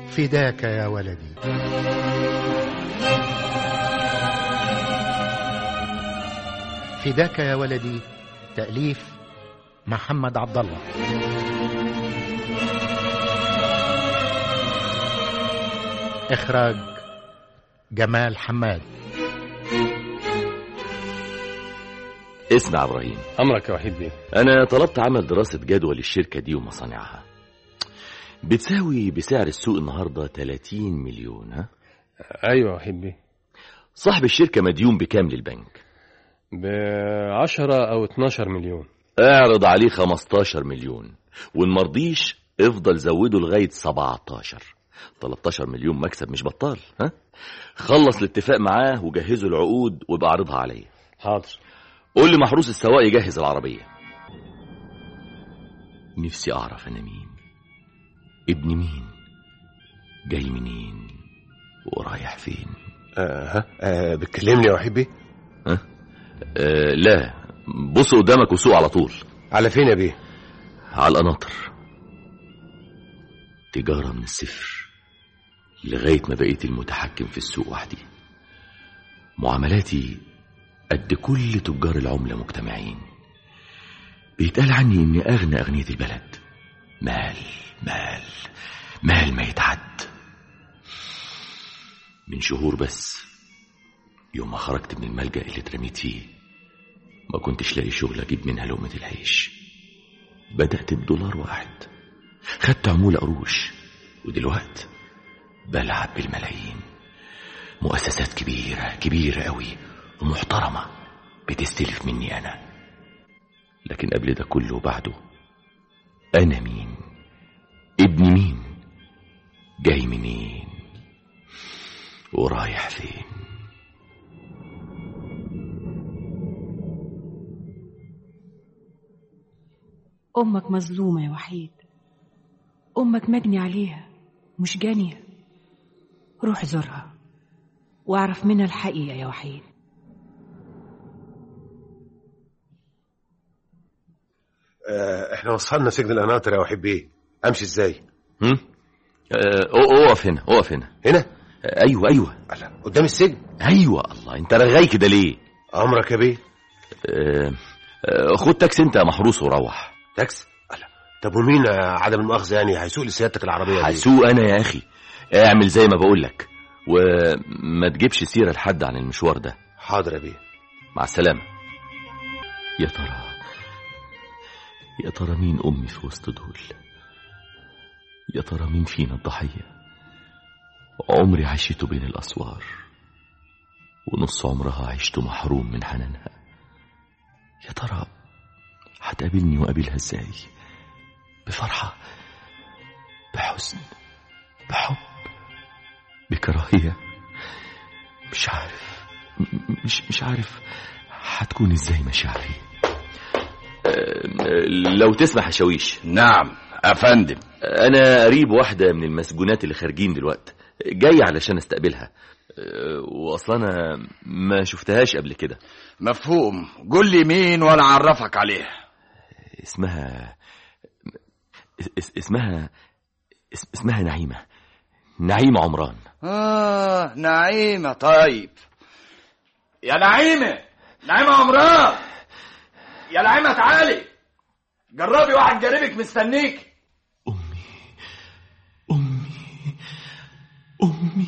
فداك يا ولدي فداك يا ولدي تأليف محمد عبد الله إخراج جمال حماد اسمع يا ابراهيم امرك يا وحيد بيه انا طلبت عمل دراسة جدوى للشركة دي ومصانعها بتساوي بسعر السوق النهاردة 30 مليون ها ايوه يا وحيد بيه صاحب الشركة مديون بكام للبنك ب 10 او 12 مليون اعرض عليه 15 مليون وان مرضيش افضل زوده لغاية 17 13 مليون مكسب مش بطال ها خلص الاتفاق معاه وجهزوا العقود وابقى اعرضها عليا حاضر قول لي محروس السواق يجهز العربية نفسي أعرف أنا مين ابن مين جاي منين ورايح فين آه ها آه بتكلمني يا وحيد بيه أه لا بص قدامك وسوق على طول على فين يا بيه على القناطر تجارة من الصفر لغاية ما بقيت المتحكم في السوق وحدي معاملاتي قد كل تجار العملة مجتمعين بيتقال عني إني أغنى أغنية البلد مال مال مال ما يتعد من شهور بس يوم ما خرجت من الملجأ اللي اترميت فيه ما كنتش لاقي شغل أجيب منها لقمة العيش بدأت بدولار واحد خدت عمولة قروش ودلوقت بلعب بالملايين مؤسسات كبيرة كبيرة قوي ومحترمة بتستلف مني أنا لكن قبل ده كله وبعده أنا مين ابن مين جاي منين ورايح فين أمك مظلومة يا وحيد أمك مجني عليها مش جانية روح زورها واعرف منها الحقيقة يا وحيد آه احنا وصلنا سجن القناطر يا وحيد بيه امشي ازاي هم؟ اه اقف هنا اقف هنا هنا آه، ايوه ايوه ألا قدام السجن ايوه الله انت رغاي كده ليه امرك يا بيه آه، آه، خد تاكسي انت يا محروس وروح تاكس ألا طب ومين آه، عدم المؤاخذه يعني هيسوق لسيادتك العربيه دي هسوق انا يا اخي اعمل زي ما بقول لك وما تجيبش سيره لحد عن المشوار ده حاضر يا بيه مع السلامه يا ترى يا ترى مين امي في وسط دول يا ترى مين فينا الضحيه عمري عشته بين الاسوار ونص عمرها عشته محروم من حنانها يا ترى هتقابلني وقابلها ازاي بفرحه بحزن بحب بكراهيه مش عارف م- مش مش عارف هتكون ازاي مشاعري أه، لو تسمح يا شاويش نعم افندم انا قريب واحده من المسجونات اللي خارجين دلوقتي جاي علشان استقبلها أه، واصلا انا ما شفتهاش قبل كده مفهوم قول لي مين وانا اعرفك عليها اسمها اس... اسمها اس... اسمها نعيمه نعيمه عمران اه نعيمة طيب يا نعيمة نعيمة عمران يا نعيمة تعالي جربي واحد جاربك مستنيك امي امي امي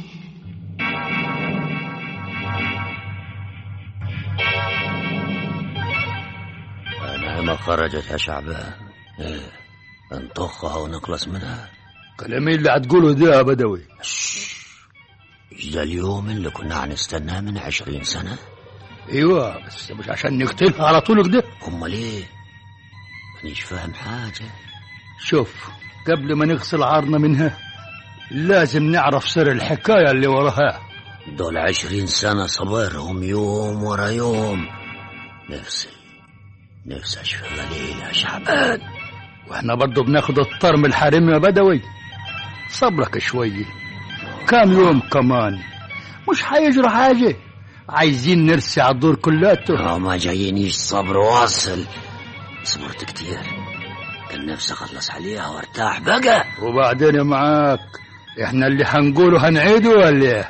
نعمة خرجت يا شعبان ايه نطخها ونخلص منها كلامي اللي هتقوله ده يا بدوي مش ده اليوم اللي كنا هنستناه من عشرين سنة ايوه بس مش عشان نقتلها على طول كده امال ايه مانيش فاهم حاجة شوف قبل ما نغسل عارنا منها لازم نعرف سر الحكاية اللي وراها دول عشرين سنة صبرهم يوم ورا يوم نفسي نفسي اشفى غليل يا شعبان واحنا برضو بناخد الطر من الحريم يا بدوي صبرك شوية كام يوم كمان مش هيجرى حاجة عايزين نرسي على الدور كلاته ما جايينيش صبر واصل صبرت كتير كان نفسي اخلص عليها وارتاح بقى وبعدين يا معاك احنا اللي هنقوله هنعيده ولا ايه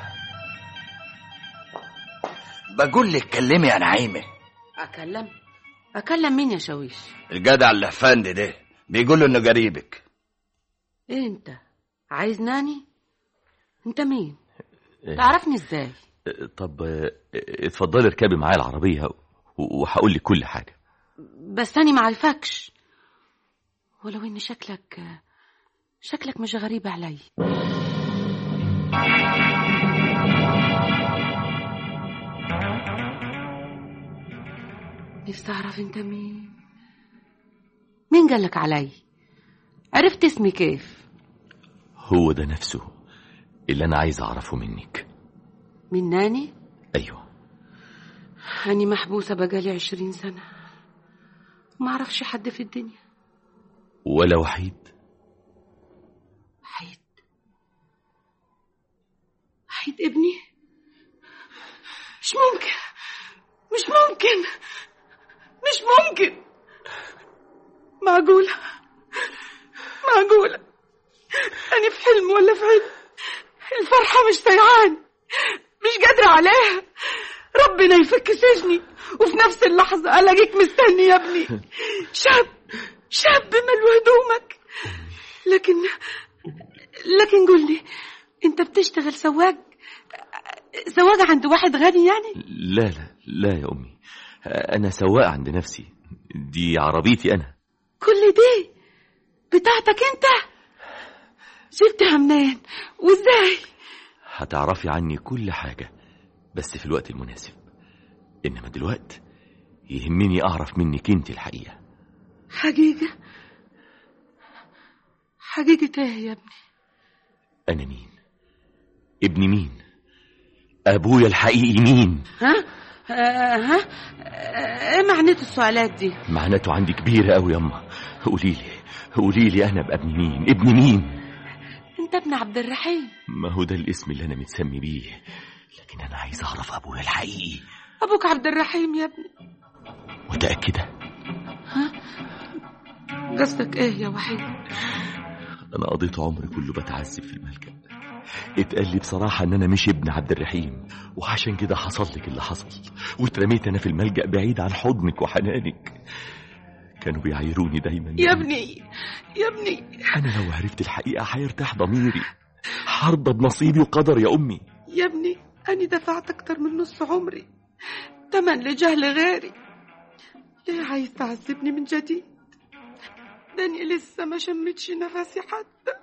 بقول لك كلمي يا نعيمة أكلم أكلم مين يا شويش الجدع الافندي ده بيقول له انه قريبك إيه أنت عايز ناني أنت مين تعرفني إزاي طب آه، اتفضلي اركبي معايا العربية و- وهقول لك كل حاجة بس أنا معرفكش ولو إن شكلك شكلك مش غريب علي نفسي أعرف أنت مين مين قالك علي عرفت اسمي كيف هو ده نفسه اللي أنا عايز أعرفه منك من ناني أيوه أني محبوسة بقالي عشرين سنة ما أعرفش حد في الدنيا ولا وحيد حيد حيد ابني مش ممكن مش ممكن مش ممكن معقولة معقولة أنا في حلم ولا في علم الفرحة مش طيعاني مش قادرة عليها ربنا يفك سجني وفي نفس اللحظة ألاقيك مستني يا ابني شاب شاب ملو هدومك لكن لكن قول لي انت بتشتغل سواق سواق عند واحد غني يعني لا لا لا يا أمي أنا سواق عند نفسي دي عربيتي أنا كل دي بتاعتك انت جبتها منين وازاي هتعرفي عني كل حاجة بس في الوقت المناسب إنما دلوقتي يهمني أعرف منك أنت الحقيقة حقيقة حقيقة ايه يا ابني أنا مين ابن مين أبويا الحقيقي مين ها آه ها آه، ايه معنى السؤالات دي معناته عندي كبيرة أوي يما قوليلي قوليلي أنا أبقى ابن مين ابن مين انت ابن عبد الرحيم ما هو ده الاسم اللي أنا متسمي بيه لكن أنا عايز أعرف أبويا الحقيقي ابوك عبد الرحيم يا ابني متأكدة قصدك ايه يا وحيد أنا قضيت عمري كله بتعذب في الملجأ اتقال لي بصراحة إن أنا مش ابن عبد الرحيم وعشان كده حصل لك اللي حصل واترميت أنا في الملجأ بعيد عن حضنك وحنانك كانوا بيعايروني دايما يا ابني يا ابني أنا لو عرفت الحقيقة هيرتاح ضميري هرضى بنصيبي وقدر يا أمي يا ابني أنا دفعت أكتر من نص عمري تمن لجهل غيري ليه عايز تعذبني من جديد داني لسه ما شمتش نفسي حتى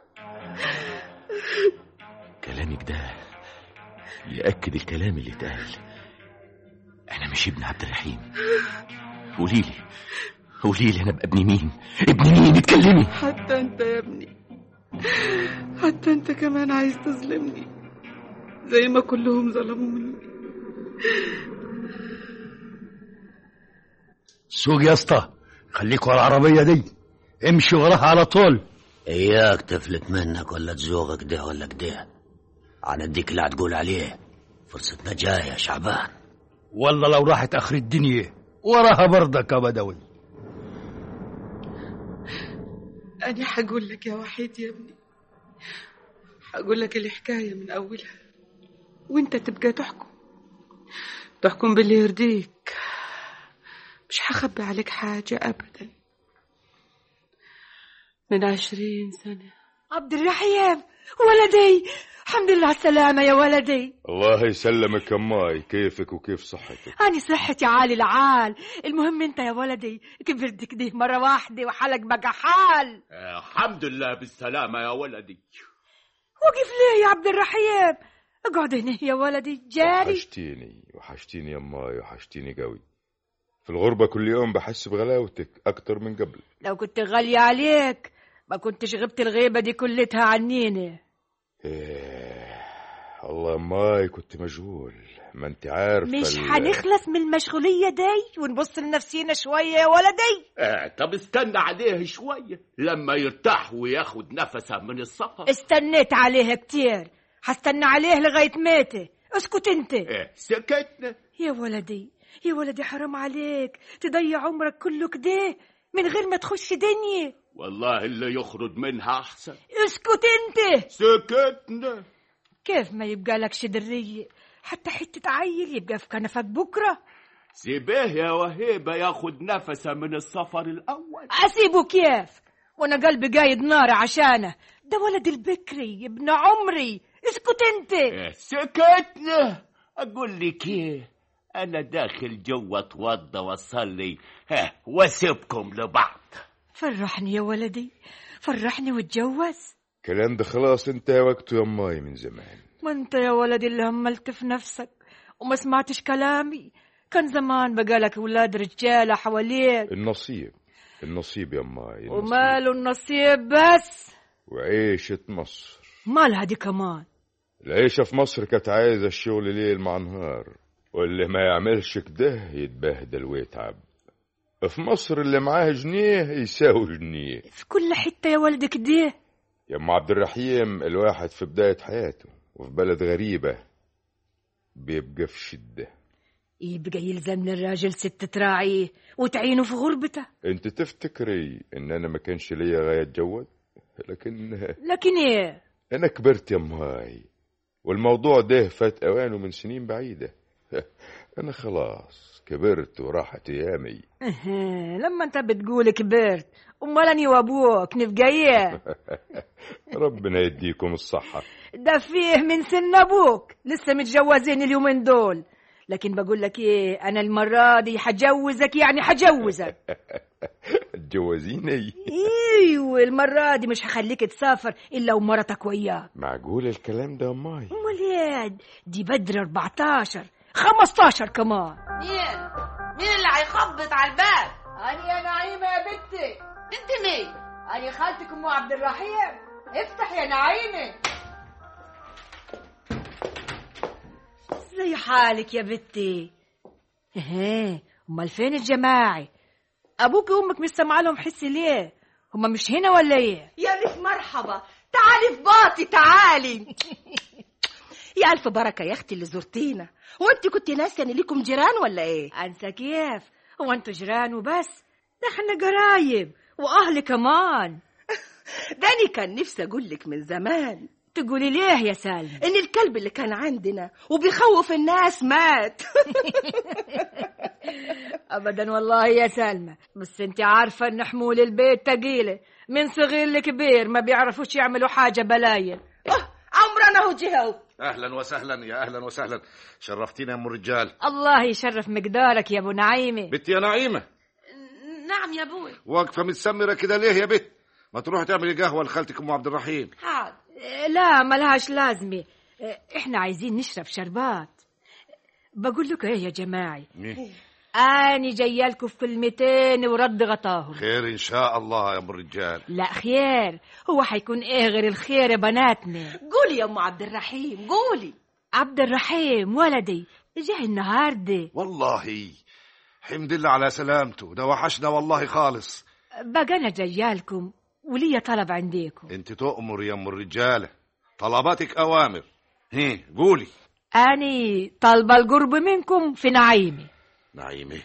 كلامك ده يأكد الكلام اللي اتقال أنا مش ابن عبد الرحيم قوليلي قوليلي أنا أبقى ابن مين ابن مين اتكلمي حتى أنت يا ابني حتى أنت كمان عايز تظلمني زي ما كلهم ظلموني سوق يا اسطى خليك ورا العربية دي امشي وراها على طول اياك تفلت منك ولا تزوغك ده ولا كده انا اديك اللي هتقول عليه فرصتنا جايه يا شعبان والله لو راحت اخر الدنيا وراها برضك يا بدوي أنا حقول لك يا وحيد يا ابني حقول لك الحكاية من أولها وأنت تبقى تحكم تحكم باللي يرضيك مش هخبي عليك حاجة أبدا من عشرين سنة عبد الرحيم ولدي الحمد لله على السلامة يا ولدي الله يسلمك يا ماي كيفك وكيف صحتك أنا صحتي عالي العال المهم أنت يا ولدي كبرت كده مرة واحدة وحالك بقى حال الحمد لله بالسلامة يا ولدي وقف ليه يا عبد الرحيم اقعد هنا يا ولدي جاري وحشتيني وحشتيني يا ماي وحشتيني قوي في الغربة كل يوم بحس بغلاوتك أكتر من قبل لو كنت غالية عليك ما كنتش غبت الغيبة دي كلتها عنيني إيه الله ماي كنت مشغول ما انت عارفة مش ال- هنخلص من المشغولية دي ونبص لنفسينا شوية يا ولدي آه طب استنى عليه شوية لما يرتاح وياخد نفسه من السفر استنيت عليها كتير هستنى عليه لغاية ميته اسكت انت آه سكتنا يا ولدي يا ولدي حرام عليك تضيع عمرك كله كده من غير ما تخش دنيا والله اللي يخرج منها أحسن اسكت انت سكتنا كيف ما يبقى لك شدرية حتى حتة عيل يبقى في كنفك بكرة سيبيه يا وهيبة ياخد نفسه من السفر الأول أسيبه كيف وأنا قلبي قايد نار عشانه ده ولد البكري ابن عمري اسكت انت سكتنا أقول لك إيه أنا داخل جوا أتوضى وأصلي ها وأسيبكم لبعض فرحني يا ولدي فرحني واتجوز الكلام ده خلاص انتهى وقته يا ماي من زمان ما انت يا ولدي اللي هملت في نفسك وما سمعتش كلامي كان زمان بقالك ولاد رجالة حواليك النصيب النصيب يا ماي النصيب. وماله النصيب بس وعيشة مصر مالها دي كمان العيشة في مصر كانت عايزة الشغل ليل مع نهار واللي ما يعملش كده يتبهدل ويتعب في مصر اللي معاه جنيه يساوي جنيه في كل حتة يا ولدي كده يا ام عبد الرحيم الواحد في بداية حياته وفي بلد غريبة بيبقى في شدة يبقى يلزم للراجل ست تراعيه وتعينه في غربته انت تفتكري ان انا ما كانش ليا غاية اتجوز لكن لكن ايه انا كبرت يا ماي والموضوع ده فات اوانه من سنين بعيدة انا خلاص كبرت وراحت ايامي إيه، لما انت بتقول كبرت امال اني وابوك نبقى ايه ربنا يديكم الصحة ده فيه من سن ابوك لسه متجوزين اليومين دول لكن بقول لك ايه انا المره دي حجوزك يعني حجوزك تجوزيني ايوه المره دي مش هخليك تسافر الا ومرتك وياك معقول الكلام ده يا ماي امال ايه دي بدر 14 15 كمان مين مين اللي هيخبط على الباب أنا يا نعيمة يا بنتي انت مين أنا خالتك أم عبد الرحيم افتح يا نعيمة زي حالك يا بنتي ايه امال فين الجماعة ابوك وامك مش سامعه لهم حس ليه هما مش هنا ولا ايه يا ألف مرحبا تعالي في باطي تعالي يا ألف بركة يا أختي اللي زرتينا وأنت كنت ناسية إن ليكم جيران ولا إيه؟ انسى كيف هو انتوا جيران وبس ده احنا قرايب واهل كمان داني كان نفسي أقول لك من زمان تقولي ليه يا سالم إن الكلب اللي كان عندنا وبيخوف الناس مات ابدا والله يا سلمى بس انت عارفه ان حمول البيت تقيله من صغير لكبير ما بيعرفوش يعملوا حاجه بلاين عمرنا هو جهو اهلا وسهلا يا اهلا وسهلا شرفتينا يا ام الرجال الله يشرف مقدارك يا ابو نعيمه بنتي يا نعيمه نعم يا أبوي واقفه متسمره كده ليه يا بت ما تروحي تعملي قهوه لخالتك ام عبد الرحيم حاضر إيه، لا ملهاش لازمه إيه، احنا عايزين نشرب شربات بقول لكم ايه يا جماعه اني جايه لكم في كلمتين ورد غطاهم خير ان شاء الله يا ام الرجال لا خير هو حيكون ايه غير الخير يا بناتنا قولي يا أم عبد الرحيم قولي عبد الرحيم ولدي جاي النهارده والله حمد لله على سلامته ده وحشنا والله خالص بقى انا جايالكم وليا طلب عنديكم انت تؤمر يا ام الرجاله طلباتك اوامر هي قولي اني طالبه القرب منكم في نعيمي نعيمه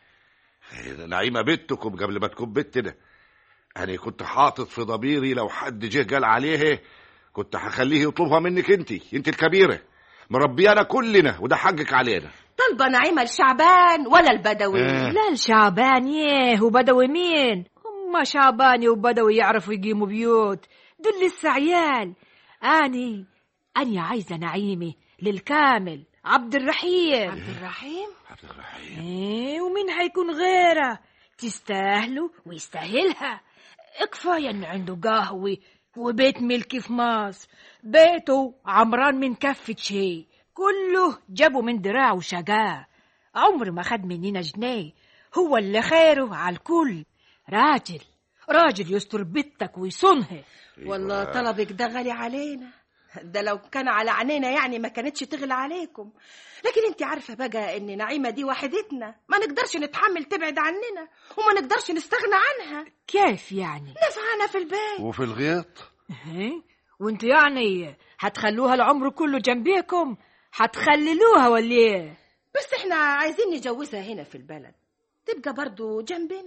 هي نعيمه بنتكم قبل ما تكون بنتنا انا كنت حاطط في ضميري لو حد جه قال عليه كنت هخليه يطلبها منك انت انت الكبيره مربيانا كلنا وده حقك علينا طالبة نعيمة الشعبان ولا البدوي آه. لا الشعبان يه وبدوي مين هم شعباني وبدوي يعرفوا يقيموا بيوت دول لسه عيال اني اني عايزه نعيمي للكامل عبد الرحيم عبد الرحيم عبد الرحيم ايه ومين هيكون غيره تستاهله ويستاهلها كفايه ان عنده قهوه وبيت ملكي في مصر بيته عمران من كفة شيء كله جابه من دراعه وشقاه عمر ما خد مننا جنيه هو اللي خيره على الكل راجل راجل يستر بيتك ويصونها والله طلبك ده غالي علينا ده لو كان على عينينا يعني ما كانتش تغلى عليكم لكن انت عارفة بقى ان نعيمة دي وحدتنا ما نقدرش نتحمل تبعد عننا وما نقدرش نستغنى عنها كيف يعني نفعنا في البيت وفي الغيط إيه؟ وانتوا يعني هتخلوها العمر كله جنبيكم هتخللوها ولا ايه بس احنا عايزين نجوزها هنا في البلد تبقى برضو جنبنا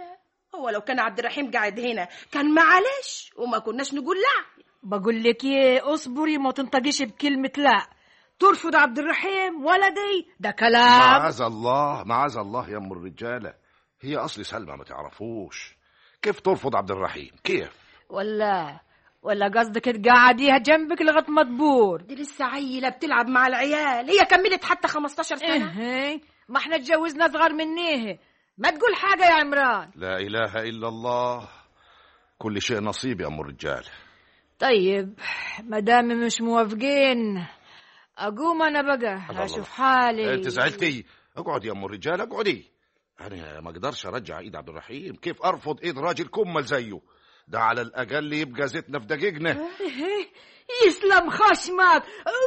هو لو كان عبد الرحيم قاعد هنا كان معلش وما كناش نقول لا بقول لك ايه اصبري ما تنطقيش بكلمة لا ترفض عبد الرحيم ولدي ده كلام معاذ الله معاذ الله يا ام الرجاله هي اصل سلمى ما تعرفوش كيف ترفض عبد الرحيم كيف ولا ولا قصدك تقعديها جنبك لغايه ما تبور دي لسه عيله بتلعب مع العيال هي كملت حتى 15 سنه ايه ما احنا اتجوزنا اصغر منيه ما تقول حاجه يا عمران لا اله الا الله كل شيء نصيب يا ام الرجال طيب ما دام مش موافقين اقوم انا بقى اشوف حالي انت زعلتي اقعدي يا ام الرجال اقعدي انا ما اقدرش ارجع ايد عبد الرحيم كيف ارفض ايد راجل كمل زيه ده على الاقل يبقى زيتنا في دقيقنا يسلم خشمك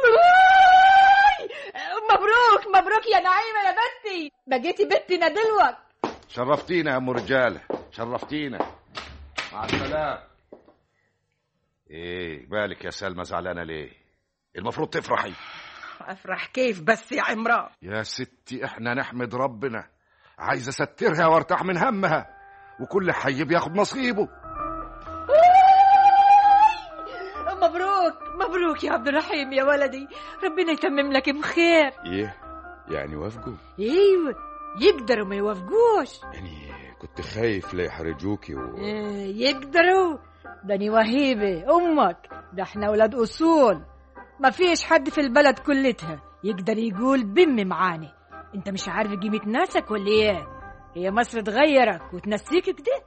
مبروك مبروك يا نعيمه يا بنتي بقيتي بنتنا دلوقتي شرفتينا يا ام رجاله شرفتينا مع السلامه ايه بالك يا سلمى زعلانه ليه المفروض تفرحي افرح كيف بس يا عمران يا ستي احنا نحمد ربنا عايز استرها وارتاح من همها وكل حي بياخد نصيبه مبروك مبروك يا عبد الرحيم يا ولدي ربنا يتمم لك بخير ايه يعني وافقوا ايوه يقدروا ما يوافقوش يعني كنت خايف لا يحرجوكي و... إيه، يقدروا داني وهيبة أمك ده احنا ولاد أصول ما فيش حد في البلد كلتها يقدر يقول بم معاني انت مش عارف قيمة ناسك ولا ايه هي مصر تغيرك وتنسيك كده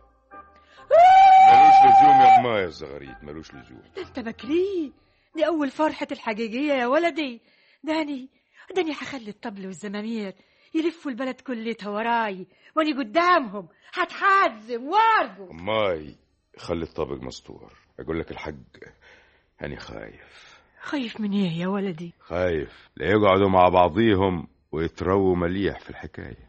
ملوش لزوم يا أما يا الزغاريد ملوش لزوم ده انت بكري دي أول فرحة الحقيقية يا ولدي داني داني هخلي الطبل والزمامير يلفوا البلد كلتها وراي واني قدامهم هتحزم وارجو أماي خلي الطابق مستور أقول لك الحق أنا خايف خايف من ايه يا ولدي خايف لا يقعدوا مع بعضيهم ويترووا مليح في الحكاية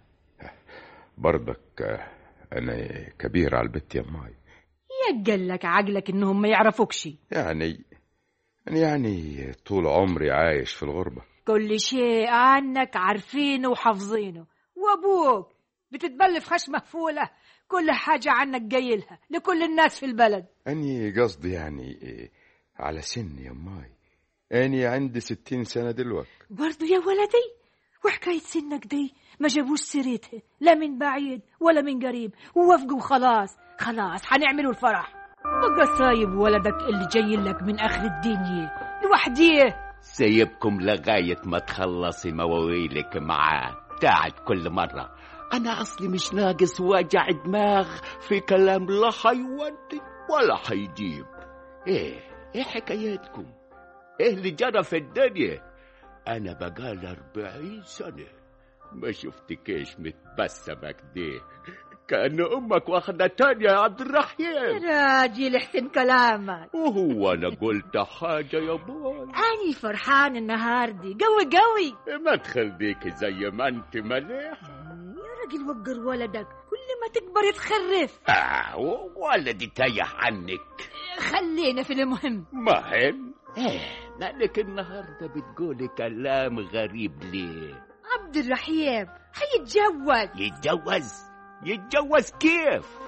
برضك آه، أنا كبير على البت يا أماي يقل لك عقلك انهم ما يعرفوكش يعني أنا يعني طول عمري عايش في الغربة كل شيء عنك عارفينه وحافظينه وابوك بتتبلف خشمة فولة كل حاجة عنك جايلها لكل الناس في البلد أني قصدي يعني إيه على سن يا أماي أني عندي ستين سنة دلوقتي برضو يا ولدي وحكاية سنك دي ما جابوش سيرتها لا من بعيد ولا من قريب ووافقوا خلاص خلاص حنعملوا الفرح بقى صايب ولدك اللي جاي لك من آخر الدنيا لوحديه سيبكم لغاية ما تخلصي مواويلك معاه بتاعت كل مرة أنا أصلي مش ناقص وجع دماغ في كلام لا حيودي ولا حيجيب إيه إيه حكايتكم إيه اللي جرى في الدنيا أنا بقال أربعين سنة ما شفتكيش متبسمة كده كأن أمك واخدة تانية يا عبد الرحيم راجل احسن كلامك وهو أنا قلت حاجة يا بوي أني فرحان النهاردة قوي قوي ما تخليك زي ما أنت مليح يا راجل وقر ولدك كل ما تكبر تخرف آه ولدي تايه عنك خلينا في المهم مهم ايه مالك النهارده بتقولي كلام غريب ليه عبد الرحيم حيتجوز يتجوز يتجوز كيف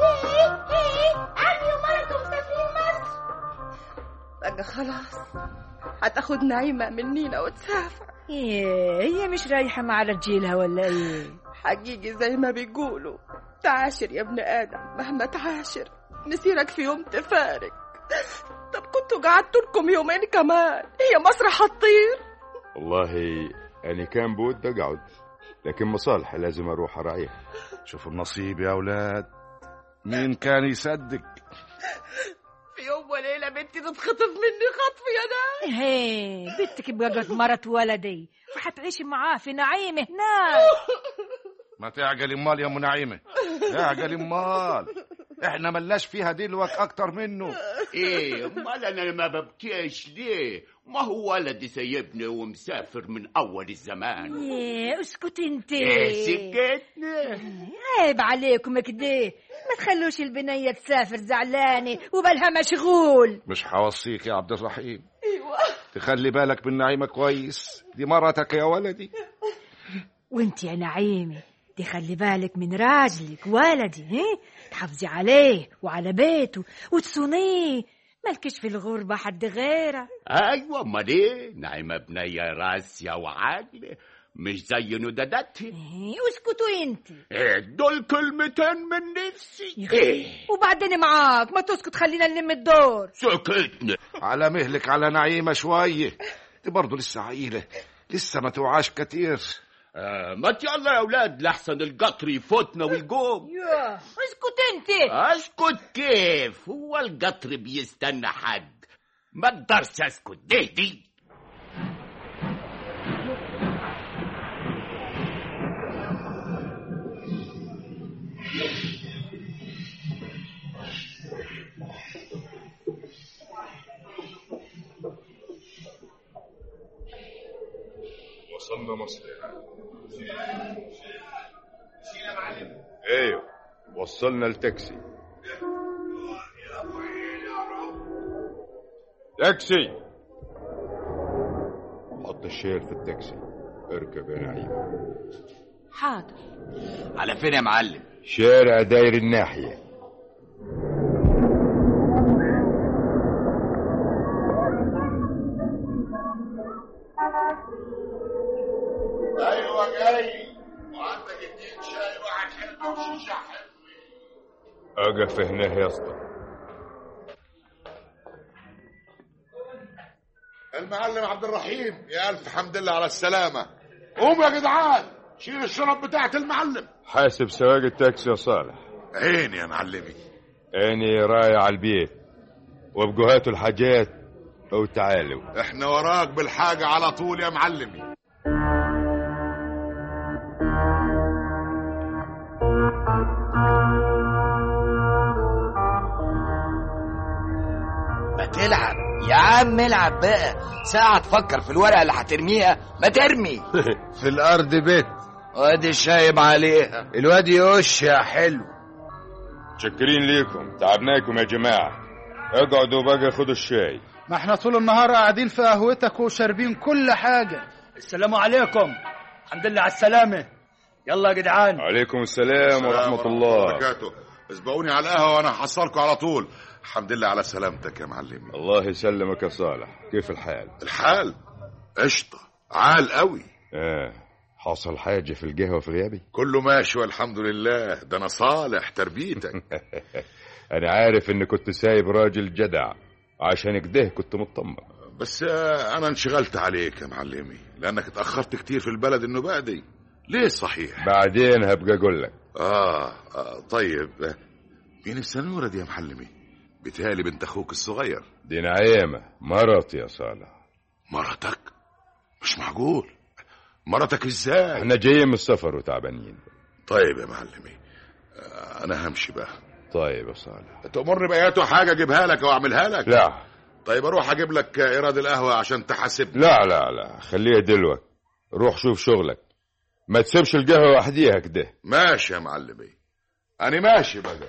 أنا ومرته مسافرين مصر بقى خلاص هتاخد نعيمة منينا وتسافر ايه هي مش رايحة مع رجيلها ولا ايه حقيقي زي ما بيقولوا تعاشر يا ابن آدم مهما تعاشر مسيرك في يوم تفارق طب كنتوا قعدتوا لكم يومين كمان هي مصر هتطير والله أنا كان بودي أقعد لكن مصالحة لازم أروح أراعيها شوفوا النصيب يا أولاد مين كان يصدق في يوم وليلة بنتي تتخطف مني خطف يا ناس هي بنتك بقت مرت ولدي فحتعيشي معاه في نعيم هناك ما تعجل امال يا ام نعيمه اعجل امال احنا ملناش فيها دلوك اكتر منه ايه امال انا ما ببكيش ليه ما هو ولدي سايبني ومسافر من اول الزمان ايه اسكت انت ايه سكتنا عيب عليكم كده ما تخلوش البنية تسافر زعلانة وبالها مشغول مش حوصيك يا عبد الرحيم ايوه تخلي بالك من نعيمه كويس دي مرتك يا ولدي وانت يا نعيمة دي خلي بالك من راجلك ولدي هي تحافظي عليه وعلى بيته وتصونيه مالكش في الغربة حد غيره ايوه امال ايه نايمه بنيه راسيه وعاقله مش زي ندادتي إيه، اسكتوا انت إيه دول كلمتين من نفسي ايه وبعدين معاك ما تسكت خلينا نلم الدور سكتنا على مهلك على نعيمة شوية دي برضه لسه عيلة لسه ما توعاش كتير آه ما يلا يا اولاد لحسن القطر يفوتنا ويقوم يا اسكت انت اسكت كيف هو القطر بيستنى حد ما اقدرش اسكت ده دي وصلنا مصر ايوه وصلنا التاكسي تاكسي حط الشير في التاكسي اركب يا نعيم حاضر على فين يا معلم شارع داير الناحية ايوه جاي وعندك اتنين شاي واحد حلو وشيشه حلو اقف هنا يا اسطى المعلم عبد الرحيم يا الف حمد لله على السلامه قوم يا جدعان شيل الشنط بتاعت المعلم حاسب سواق التاكسي يا صالح عين يا معلمي اني رايح على البيت وابقوا هاتوا الحاجات او تعالوا احنا وراك بالحاجه على طول يا معلمي ما تلعب يا عم العب بقى ساعة تفكر في الورقة اللي هترميها ما ترمي في الارض بيت وادي شايب عليها الواد يوش يا حلو شكرين ليكم تعبناكم يا جماعة اقعدوا بقى خدوا الشاي ما احنا طول النهار قاعدين في قهوتك وشاربين كل حاجة السلام عليكم الحمد لله على السلامة يلا يا جدعان عليكم السلام ورحمة الله وبركاته اسبقوني على القهوه وانا هحصلكم على طول الحمد لله على سلامتك يا معلمي الله يسلمك يا صالح كيف الحال الحال قشطه عال قوي اه حصل حاجة في القهوة في غيابي كله ماشي والحمد لله ده انا صالح تربيتك انا عارف ان كنت سايب راجل جدع عشان كده كنت مطمن بس آه، انا انشغلت عليك يا معلمي لانك اتاخرت كتير في البلد النباء دي ليه صحيح بعدين هبقى اقول لك آه, اه طيب آه، مين السنورة دي يا معلمي بتهالي بنت اخوك الصغير دي نعيمة مرتي يا صالح مرتك مش معقول مرتك ازاي احنا جايين من السفر وتعبانين طيب يا معلمي آه انا همشي بقى طيب يا صالح تأمرني بأياته حاجة اجيبها لك او اعملها لك لا طيب اروح اجيب لك ايراد القهوة عشان تحاسبني لا لا لا خليها دلوقتي روح شوف شغلك ما تسيبش القهوة وحديها كده ماشي يا معلمي انا ماشي بقى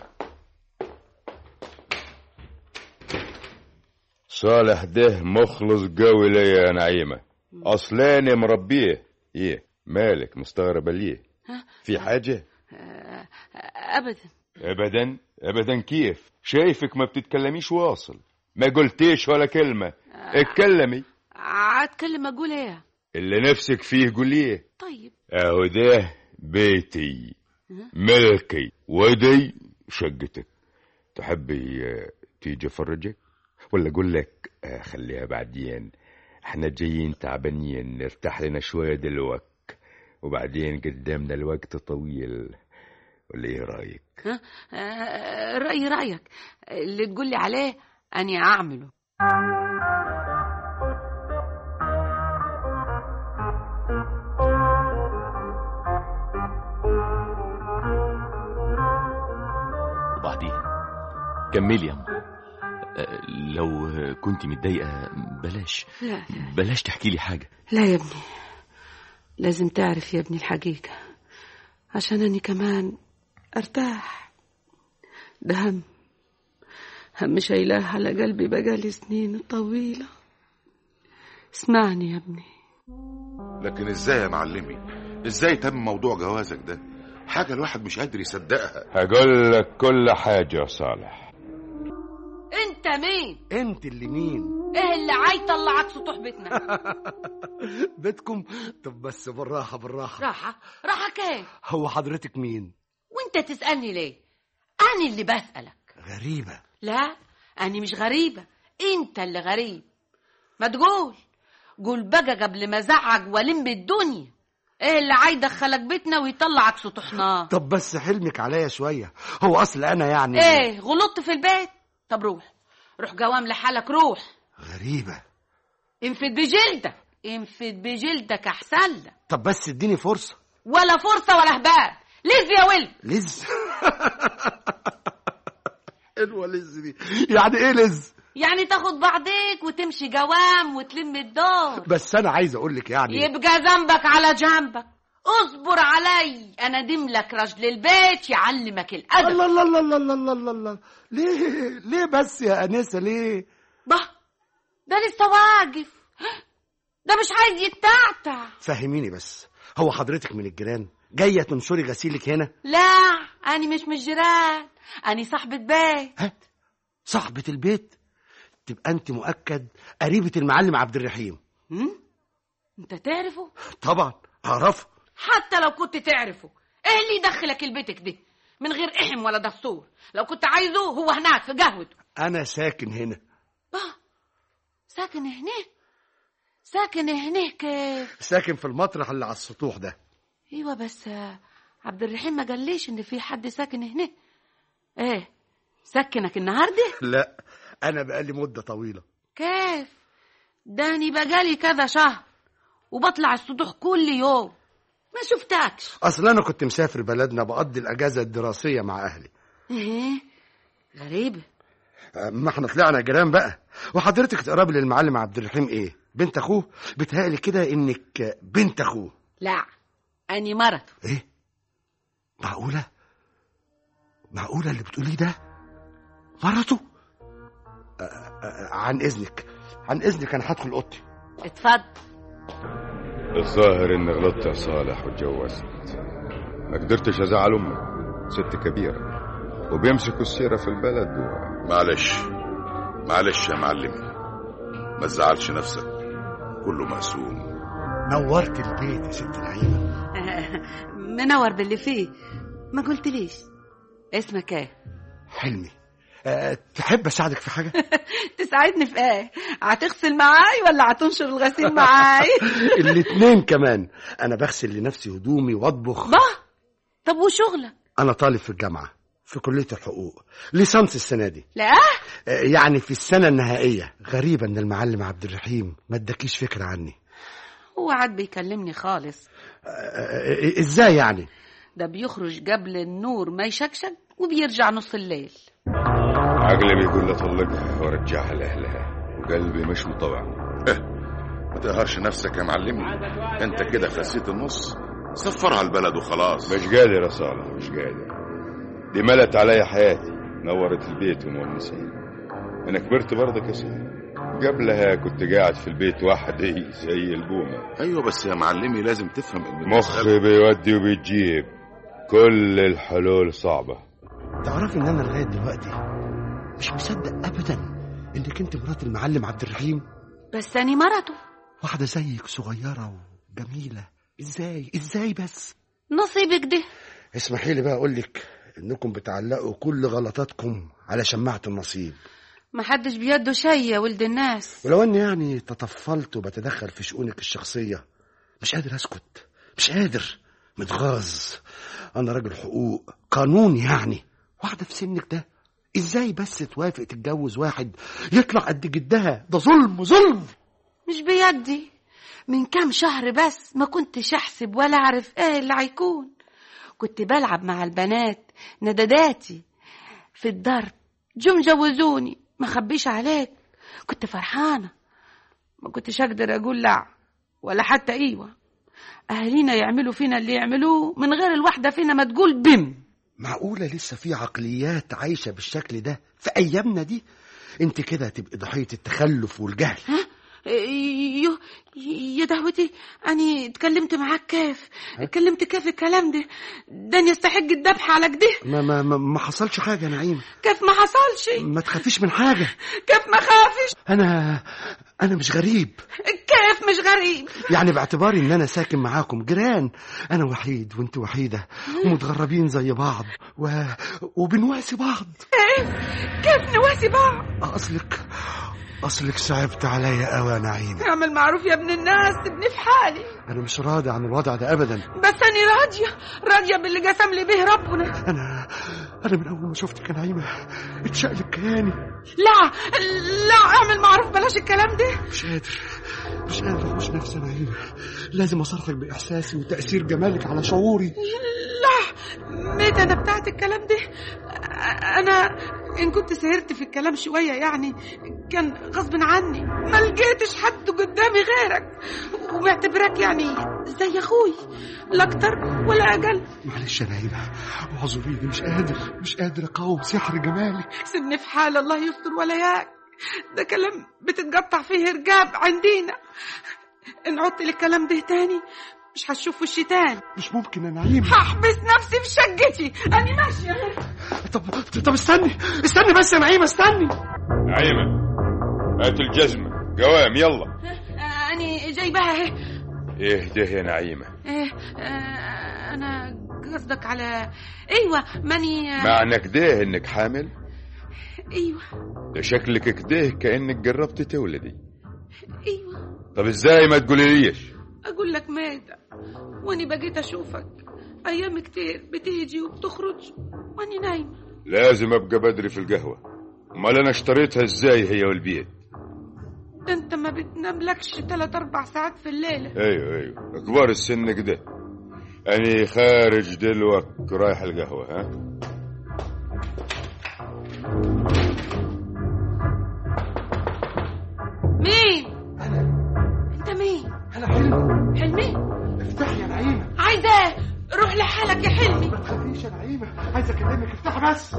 صالح ده مخلص قوي ليا يا نعيمة اصلاني مربيه ايه مالك مستغربة ليه ها؟ في حاجة آه، ابدا ابدا ابدا كيف شايفك ما بتتكلميش واصل ما قلتيش ولا كلمة اتكلمي هتكلم اقول ايه اللي نفسك فيه قوليه طيب اهو ده بيتي ملكي ودي شقتك تحبي آه، تيجي افرجك ولا اقول لك آه، خليها بعدين احنا جايين تعبانين نرتاح لنا شويه دلوقت وبعدين قدامنا الوقت طويل ولا ايه رايك ها آه، رأيي رأيك اللي تقول لي عليه أني أعمله وبعدين كملي يا أما أه، لو كنت متضايقة بلاش لا بلاش تحكي لي حاجة لا يا ابني لازم تعرف يا ابني الحقيقة عشان أني كمان أرتاح ده هم هم شايلاه على قلبي بقالي سنين طويلة اسمعني يا ابني لكن ازاي يا معلمي ازاي تم موضوع جوازك ده حاجة الواحد مش قادر يصدقها هقول لك كل حاجة يا صالح انت مين انت اللي مين ايه اللي عاي طلعك سطوح بيتنا بيتكم طب بس بالراحه بالراحه راحة راحة كيف هو حضرتك مين وانت تسألني ليه انا اللي بسألك غريبه لا انا مش غريبة انت اللي غريب ما تقول قول بقى قبل ما ازعج والم الدنيا ايه اللي عاي دخلك بيتنا ويطلعك سطوحنا طب بس حلمك عليا شويه هو اصل انا يعني ايه غلطت في البيت طب روح روح جوام لحالك روح غريبه انفد بجلدك انفد بجلدك احسن لك طب بس اديني فرصه ولا فرصة ولا هباب لز يا ولد لز حلوه لز دي يعني ايه لز يعني تاخد بعضيك وتمشي جوام وتلم الدور بس انا عايز اقول لك يعني يبقى ذنبك على جنبك اصبر علي انا دملك رجل البيت يعلمك الادب الله الله الله الله الله الله الله ليه ليه بس يا انسه ليه bah ده لسه واقف ده مش عايز يتعتع فهميني بس هو حضرتك من الجيران جايه تنشري غسيلك هنا لا أنا مش من الجيران أنا صاحبة بيت صاحبه البيت تبقى انت مؤكد قريبه المعلم عبد الرحيم هم؟ أنت تعرفه؟ طبعا اعرفه حتى لو كنت تعرفه إيه اللي يدخلك البيتك دي؟ من غير إحم ولا دستور لو كنت عايزه هو هناك في قهوته انا ساكن هنا ساكن هنا ساكن هنا كيف؟ ساكن في المطرح اللي على السطوح ده ايوه بس آه، عبد الرحيم ما قاليش ان في حد ساكن هنا ايه سكنك النهارده لا انا بقالي مده طويله كيف داني بقالي كذا شهر وبطلع السطوح كل يوم ما شفتكش اصل انا كنت مسافر بلدنا بقضي الاجازه الدراسيه مع اهلي ايه غريبة ما احنا طلعنا جيران بقى وحضرتك تقربي للمعلم عبد الرحيم ايه بنت اخوه بتهيألي كده انك بنت اخوه لا اني مرته ايه معقوله معقوله اللي بتقوليه ده مرته آه، آه، عن اذنك عن اذنك انا هدخل اوضتي اتفضل الظاهر اني غلطت يا صالح واتجوزت ما قدرتش ازعل امك ست كبيره وبيمسكوا السيره في البلد و... معلش معلش يا معلمي ما تزعلش نفسك كله مقسوم نورت البيت يا ست نعيمه منور باللي فيه ما قلتليش اسمك ايه حلمي أه تحب اساعدك في حاجه تساعدني في ايه هتغسل معاي ولا هتنشر الغسيل معاي الاتنين كمان انا بغسل لنفسي هدومي واطبخ باه طب وشغلك انا طالب في الجامعه في كليه الحقوق ليسانس السنه دي لا آه، يعني في السنه النهائيه غريبه ان المعلم عبد الرحيم ما اداكيش فكره عني هو عاد بيكلمني خالص آه، آه، ازاي يعني ده بيخرج قبل النور ما يشكشك وبيرجع نص الليل عقلي بيقول لي اطلقها وارجعها لاهلها وقلبي مش مطوع ما تقهرش نفسك يا معلمي انت كده خسيت النص سفرها البلد وخلاص مش قادر يا صالح مش قادر دي ملت عليا حياتي نورت البيت ومونسين انا كبرت برضك يا سيدي قبلها كنت قاعد في البيت وحدي زي البومة ايوه بس يا معلمي لازم تفهم ان مخي بيودي وبيجيب كل الحلول صعبة تعرفي ان انا لغايه دلوقتي مش مصدق ابدا انك انت مرات المعلم عبد الرحيم بس أنا مرته واحده زيك صغيره وجميله ازاي ازاي بس نصيبك ده اسمحي لي بقى اقول لك انكم بتعلقوا كل غلطاتكم على شماعه النصيب ما حدش بيده شي يا ولد الناس ولو اني يعني تطفلت وبتدخل في شؤونك الشخصيه مش قادر اسكت مش قادر متغاظ انا راجل حقوق قانون يعني واحده في سنك ده ازاي بس توافق تتجوز واحد يطلع قد جدها ده ظلم ظلم مش بيدي من كام شهر بس ما كنتش احسب ولا اعرف ايه اللي هيكون كنت بلعب مع البنات ندداتي في الضرب جم جوزوني ما خبيش عليك كنت فرحانة ما كنتش اقدر اقول لا ولا حتى ايوه اهالينا يعملوا فينا اللي يعملوه من غير الواحدة فينا ما تقول بم معقوله لسه في عقليات عايشه بالشكل ده في ايامنا دي انت كده هتبقي ضحيه التخلف والجهل يو يا دهوتي أنا اتكلمت معاك كيف اتكلمت كيف الكلام ده ده يستحق الذبح على كده ما ما ما, ما حصلش حاجه يا نعيمه كيف ما حصلش ما تخافيش من حاجه كيف ما خافش انا انا مش غريب كيف مش غريب يعني باعتباري ان انا ساكن معاكم جيران انا وحيد وانت وحيده ومتغربين زي بعض و... وبنواسي بعض كيف كيف نواسي بعض اصلك اصلك صعبت عليا قوي يا نعيمه اعمل معروف يا ابن الناس سيبني في حالي انا مش راضي عن الوضع ده ابدا بس انا راضيه راضيه باللي قسم لي به ربنا انا انا من اول ما شفتك يا نعيمه اتشقلب كياني لا لا اعمل معروف بلاش الكلام ده مش قادر مش قادر اخش نفسي يا نعيمه لازم اصرفك باحساسي وتاثير جمالك على شعوري لا ميت انا بتاعت الكلام ده انا ان كنت سهرت في الكلام شويه يعني كان غصب عني ما لقيتش حد قدامي غيرك ومعتبرك يعني زي اخوي لا اكتر ولا اقل معلش يا نعيمه اعذريني مش قادر مش قادر اقاوم سحر جمالك سيبني في حال الله يستر ولا ياك ده كلام بتتقطع فيه رقاب عندينا ان عدت للكلام ده تاني مش هتشوف وشي تاني مش ممكن يا نعيمه هحبس نفسي في شقتي انا ماشيه طب طب استني استني بس يا نعيمه استني نعيمة هات الجزمة قوام يلا انا جايبها اهي ايه ده يا نعيمة ايه آه، انا قصدك على ايوه ماني معنى كده انك حامل ايوه ده شكلك كده كأنك جربت تولدي ايوه طب ازاي ما تقوليليش اقول لك ماذا واني بقيت اشوفك ايام كتير بتيجي وبتخرج واني نايمه لازم ابقى بدري في القهوة امال انا اشتريتها ازاي هي والبيت ده انت ما بتناملكش تلات اربع ساعات في الليله ايوه ايوه كبار السن كده اني خارج دلوقتي رايح القهوة ها مين انت مين انا حلمي حلمي افتحي يا نعيمه عايز ايه روح لحالك يا حلمي ما تخافيش يا نعيمه عايز اكلمك افتحي بس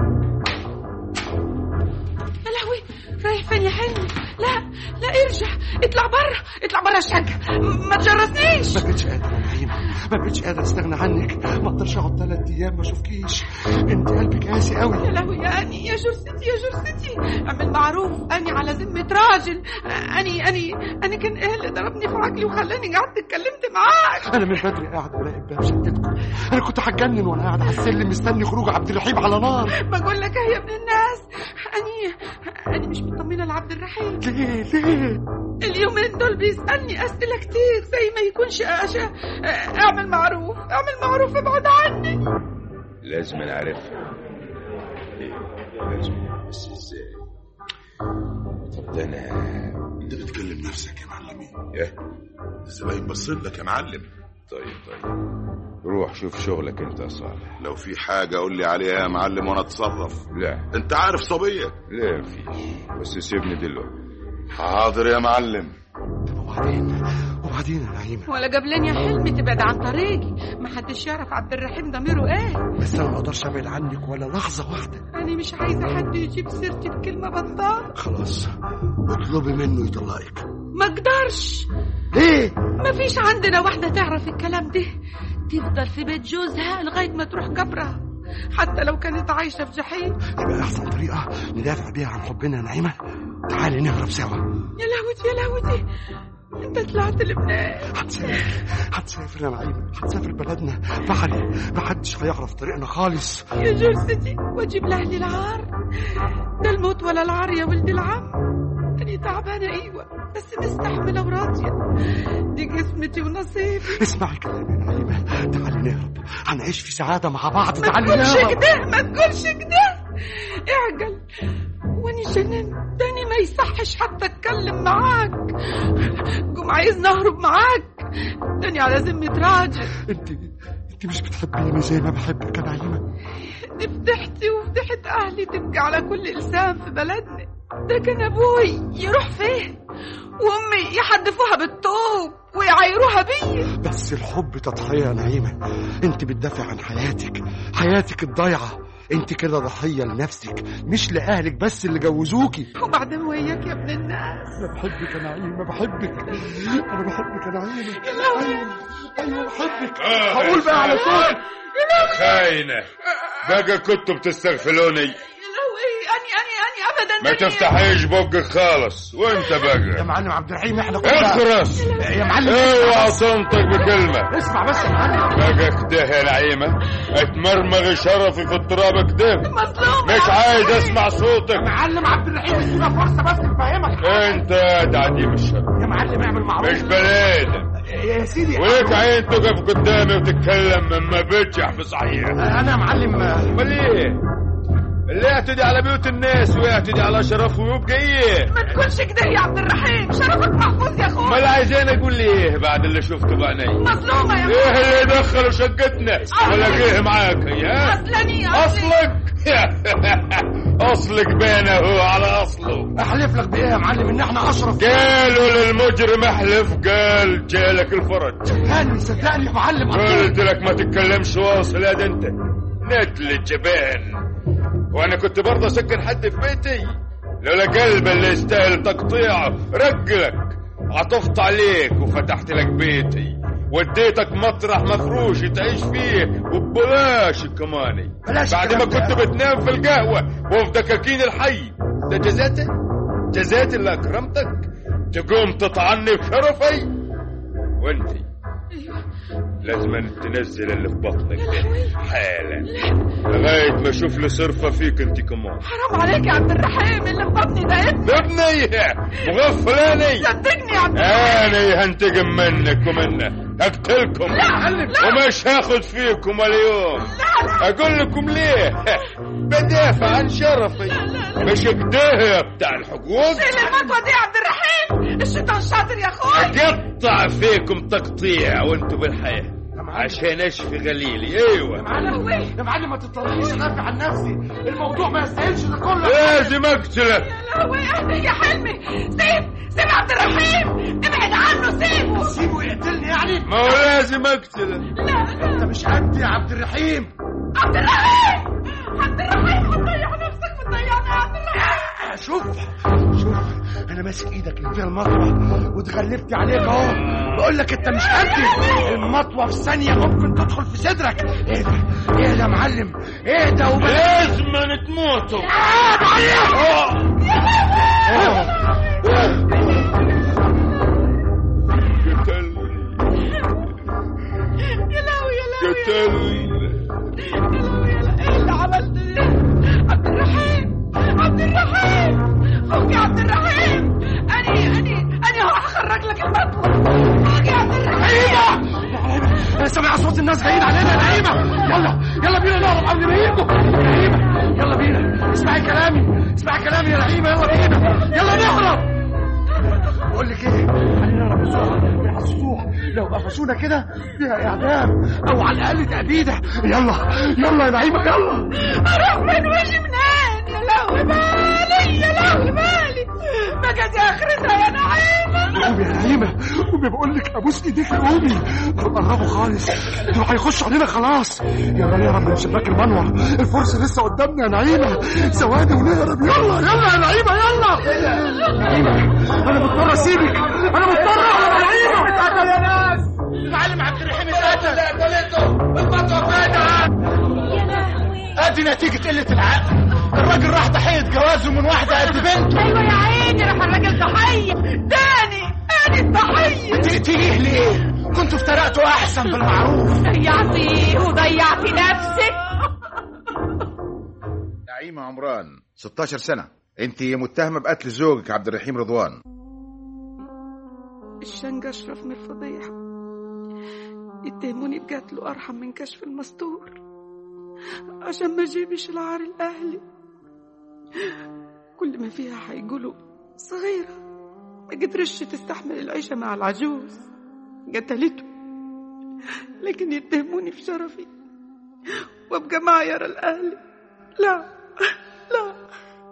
يا لهوي رايح فين يا حلمي لا لا ارجع اطلع بره اطلع بره الشقه ما تجرسنيش ما بقتش قادر يا نعيمه ما بقتش قادر استغنى عنك ما اقدرش اقعد ثلاث ايام ما اشوفكيش انت قلبك قاسي قوي يا لهوي يا اني يا جرستي يا جرستي اعمل معروف اني على ذمه راجل اني اني اني كان ايه اللي ضربني في عقلي وخلاني قعدت اتكلمت معاك انا من بدري قاعد براقب باب شقتكم انا كنت هتجنن وانا قاعد على السلم مستني خروج عبد الرحيم على نار بقول لك يا ابن الناس اني اني مش مطمنه لعبد الرحيم ليه ليه اليومين دول بيسالني اسئله كتير زي ما يكون شقاشه اعمل معروف اعمل معروف ابعد عني لازم نعرفها ايه لازم بس ازاي طب ده انا انت بتكلم نفسك يا معلمي ايه الزباين بصين لك يا معلم طيب طيب روح شوف شغلك انت يا صالح لو في حاجة قول لي عليها يا معلم وانا اتصرف لا انت عارف صبية لا مفيش بس سيبني دلوقتي حاضر يا معلم وبعدين وبعدين يا نعيمه ولا قبلين يا حلمي تبعد عن طريقي ما حدش يعرف عبد الرحيم ضميره ايه بس انا ما اقدرش ابعد عنك ولا لحظه واحده انا مش عايزه حد يجيب سيرتي بكلمه بطال خلاص اطلبي منه يطلقك ما اقدرش ليه ما فيش عندنا واحده تعرف الكلام ده تفضل في بيت جوزها لغايه ما تروح قبرها حتى لو كانت عايشه في جحيم يبقى احسن طريقه ندافع بيها عن حبنا يا نعيمه تعالي نهرب سوا يا لهوتي يا لهوتي انت طلعت لبنان هتسافر هتسافر يا نعيمه هتسافر بلدنا بحري محدش هيعرف طريقنا خالص يا جرستي واجيب لاهلي العار ده الموت ولا العار يا ولد العم أنا تعبانة أيوة بس مستحملة وراضية دي قسمتي ونصيبي اسمعي كلامي يا نعيمه تعالي نهرب هنعيش في سعاده مع بعض ما تعالي تقولش نهرب كده ما تقولش كده اعجل واني جننت تاني ما يصحش حتى اتكلم معاك قوم عايزني اهرب معاك تاني على ذمة راجل انت انت مش بتحبيني زي ما بحبك يا نعيمه دي فضحتي وفضحت اهلي تبقى على كل لسان في بلدنا ده كان ابوي يروح فين وامي يحدفوها بالطوب ويعايروها بيا بس الحب تضحيه يا نعيمه انت بتدافع عن حياتك حياتك الضايعه انت كده ضحيه لنفسك مش لاهلك بس اللي جوزوكي وبعدين وياك يا ابن الناس انا بحبك يا نعيمه بحبك انا بحبك يا نعيمه ايوه ايوه بحبك آه، هقول بقى على صوت خاينة بقى كنتوا بتستغفلوني يا لهوي اني اني اني ابدا ما أني- تفتحيش بقك خالص وانت يا بقى معلم عبد الرحيم احنا كنا اخرس يا معلم اوعى صمتك بكلمة اسمع بس يا معلم بقى كده يا نعيمة اتمرمغ شرفي في التراب كده مظلوم مش عايز اسمع صوتك معلم عبد الرحيم ادينا فرصه بس نفهمك انت تعديم الشر يا معلم اعمل معروف مش بني يا سيدي وليك عين تقف قدامي وتتكلم مما بتشح بصحيح انا يا معلم امال ايه اللي يعتدي على بيوت الناس ويعتدي على شرفهم يبقى ايه ما تكونش كده يا عبد الرحيم شرفك محفوظ يا اخويا امال عايزين اقول لي ايه بعد اللي شفته بعيني مظلومه يا ايه اخويا اللي دخلوا شقتنا ولاقيه معاك يا اصلني اصلك اصلك بينه هو على اصله احلف لك بايه يا معلم ان احنا اشرف قالوا للمجرم احلف قال جالك الفرج هاني صدقني يا معلم قلت لك ما تتكلمش واصل يا ده انت نتل جبان وانا كنت برضه اسكن حد في بيتي لولا قلب اللي يستاهل تقطيعه رجلك عطفت عليك وفتحت لك بيتي وديتك مطرح مفروش تعيش فيه وببلاش كماني بلاش بعد ما الكلام ده. كنت بتنام في القهوة وفي دكاكين الحي ده جزاتي جزاتي اللي اكرمتك تقوم تطعني بشرفي وانتي لازم تنزل اللي في بطنك ده حالا لغاية ما اشوف لي صرفة فيك انت كمان حرام عليك يا عبد الرحيم اللي في بطني ده ابني ابني مغفلاني صدقني يا عبد الرحيم اني هنتقم منك ومنه اقتلكم ومش هاخد فيكم اليوم اقول لكم ليه بدافع عن شرفي مش كده بتاع الحقوق شيل المطوه دي يا عبد الرحيم الشيطان شاطر يا اخويا اقطع فيكم تقطيع وانتم بالحياة عشان اشفي غليلي ايوه يا معلم يا معلم ما تضطرنيش ادافع عن نفسي الموضوع ما يستاهلش ده كله لازم اقتلك لهوي اهدي يا حلمي سيب سيب عبد الرحيم ابعد عنه سيبه سيبه يقتلني يعني ما هو لازم اقتلك انت مش قد يا عبد الرحيم عبد الرحيم عبد الرحيم هتضيع نفسك بتضيعني يا عبد الرحيم شوف شوف انا ماسك ايدك اللي فيها المطوه واتغلبت عليك اهو بقول لك انت مش قدي المطوه في ثانيه ممكن تدخل في صدرك ايه ده ايه ده يا معلم ايه ده وبس لازم تموتوا يا لهوي يا لهوي قتلني يا لهوي يا لهوي ايه اللي عملت ده عبد الرحيم عبد الرحيم فوق يا عبد الرحيم اني اني اني هو هخرج لك المطوه فوق يا عبد الرحيم انا سامع اصوات الناس جايين علينا يا نعيمه يلا يلا بينا نهرب قبل ما يجوا نعيمه يلا بينا اسمعي كلامي اسمعي كلامي يا نعيمه يلا بينا يلا نهرب بقول لك ايه خلينا نهرب بسرعه على السطوح لو قفشونا كده فيها اعدام او على الاقل تأبيده يلا يلا يا نعيمه يلا اروح من وجهي منين يا لهوي مالي يا لهوي مالي بقت يا اخرتها يا نعيمه قومي يا نعيمه قومي بقول لك ابوس ايديك قومي قربوا خالص دول هيخشوا علينا خلاص يلا نهرب من شباك المنور الفرصه لسه قدامنا يا نعيمه ثواني ونهرب يلا يلا يا نعيمه يلا نعيمه انا مضطر اسيبك انا مضطر يا نعيمه اتقتل يا ناس المعلم عبد الرحيم اتقتل قتلته المطوه فاتها ادي نتيجه قله العقل الراجل راح ضحيه جوازه من واحده قد بنته ايوه يا عيني راح الراجل ضحيه تاني انا الضحيه تقتليه ليه؟ كنتوا افترقتوا احسن بالمعروف ضيعتيه وضيعتي نفسك نعيمة عمران 16 سنة انت متهمة بقتل زوجك عبد الرحيم رضوان الشنج أشرف من الفضيحة يتهموني بقتله أرحم من كشف المستور عشان ما أجيبش العار الأهلي كل ما فيها هيقولوا صغيرة ما قدرش تستحمل العيشة مع العجوز قتلته لكن يتهموني في شرفي وابقى معير الأهلي لا لا